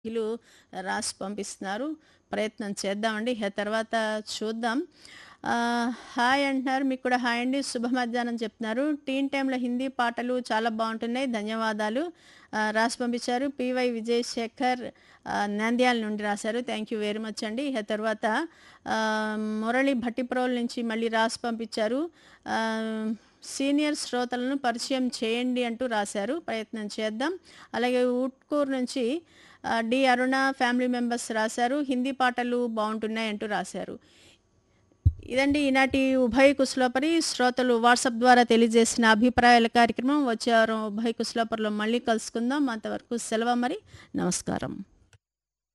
ఇలు రాసి పంపిస్తున్నారు. ప్రయత్నం చేద్దామండి. ఇహ తర్వాత చూద్దాం. ఆహ్, హాయ్ అంటున్నారు. మీకు కూడా హాయ్ అండి. శుభ మధ్యాహ్నం చెప్తున్నారు. టీన్ టైమ్‌లో హిందీ పాటలు చాలా బావుంటున్నాయి. ధన్యవాదాలు. ఆహ్, రాసి పంపించారు. పీవై విజయశేఖర్ ఆహ్, నంద్యాల నుండి రాశారు. థ్యాంక్ యూ వెరీ మచ్ అండి. ఇహ తర్వాత ఆహ్, మురళి భట్టిప్రోలు నుంచి మళ్ళీ రాసి పంపించారు. ఆహ్, సీనియర్ శ్రోతలను పరిచయం చేయండి అంటూ రాశారు. ప్రయత్నం చేద్దాం. అలాగే ఊట్కూరు నుంచి ఆహ్, డి. అరుణ ఫ్యామిలీ మెంబర్స్ రాశారు. హిందీ పాటలు బావుంటున్నాయి అంటూ రాశారు. ఇదండి ఈనాటి ఉభయ కుశలోపరి శ్రోతలు వాట్సాప్ ద్వారా తెలియజేసిన అభిప్రాయాల కార్యక్రమం. వచ్చే వారం ఉభయ కుశలోపరిలో మళ్ళీ కలుసుకుందాం. అంతవరకు సెలవు మరి. నమస్కారం.